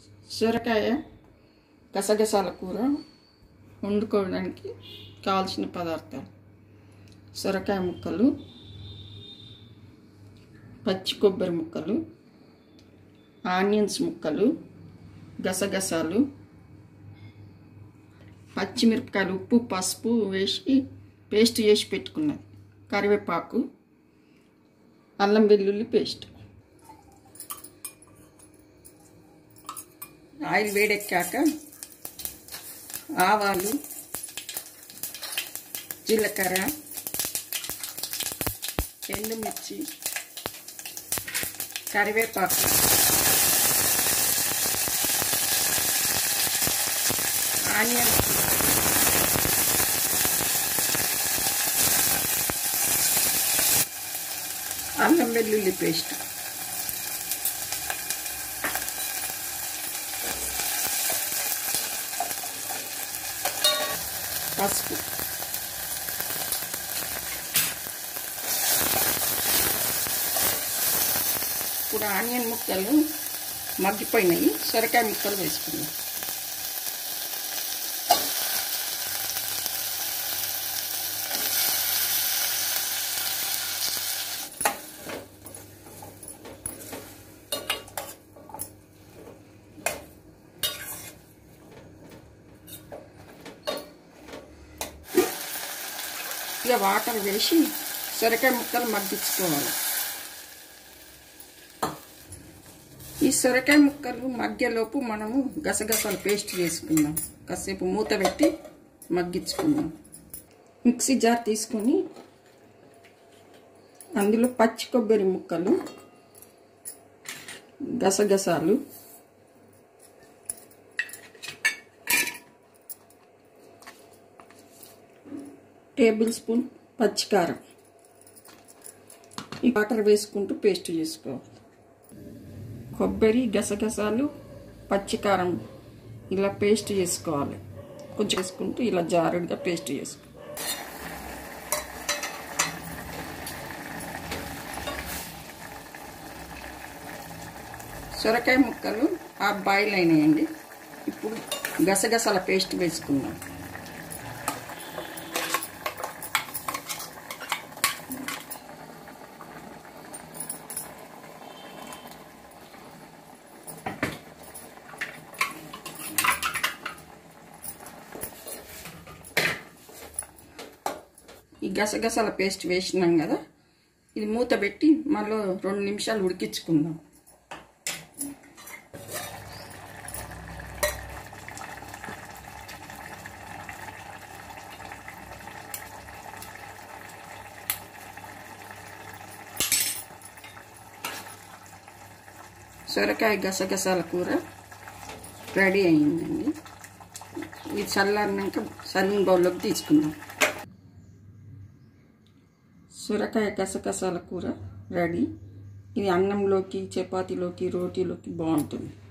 సొరకాయ గసగసాల కూర వండుకోవడానికి కావాల్సిన పదార్థాలు సొరకాయ ముక్కలు పచ్చి కొబ్బరి ముక్కలు ఆనియన్స్ ముక్కలు గసగసాలు పచ్చిమిరపకాయలు ఉప్పు పసుపు వేసి పేస్ట్ చేసి పెట్టుకున్నది కరివేపాకు అల్లం వెల్లుల్లి పేస్ట్ ఆయిల్ వేడెక్కాక ఆవాలు జీలకర్ర ఎండుమిర్చి కరివేపాకు ఆనియన్ అల్లం వెల్లుల్లి పేస్ట్ పసుపు ఇప్పుడు ఆనియన్ ముక్కలు మగ్గిపోయినాయి సొరకాయ ముక్కలు వేసుకుందాం ఇక వాటర్ వేసి సొరకాయ ముక్కలు మగ్గించుకోవాలి ఈ సొరకాయ ముక్కలు మగ్గేలోపు మనము గసగసాలు పేస్ట్ చేసుకుందాం కాసేపు మూత పెట్టి మగ్గించుకుందాం మిక్సీ జార్ తీసుకొని అందులో పచ్చి కొబ్బరి ముక్కలు గసగసాలు టేబుల్ స్పూన్ పచ్చికారం ఈ వాటర్ వేసుకుంటూ పేస్ట్ చేసుకోవాలి కొబ్బరి గసగసాలు పచ్చికారం ఇలా పేస్ట్ చేసుకోవాలి కొంచెం వేసుకుంటూ ఇలా జారుడుగా పేస్ట్ చేసుకో సొరకాయ ముక్కలు ఆ బాయిల్ అయినాయండి ఇప్పుడు గసగసాల పేస్ట్ వేసుకుందాం ఈ గసగసాల పేస్ట్ వేసినాం కదా ఇది మూత పెట్టి మళ్ళీ రెండు నిమిషాలు ఉడికించుకుందాం సొరకాయ గసగసాల కూర రెడీ అయిందండి ఇది చల్లారినాక సర్వింగ్ బౌల్లోకి తీసుకుందాం సొరకాయ గసగసాల కూర రెడీ ఇది అన్నంలోకి చపాతీలోకి రోటీలోకి బాగుంటుంది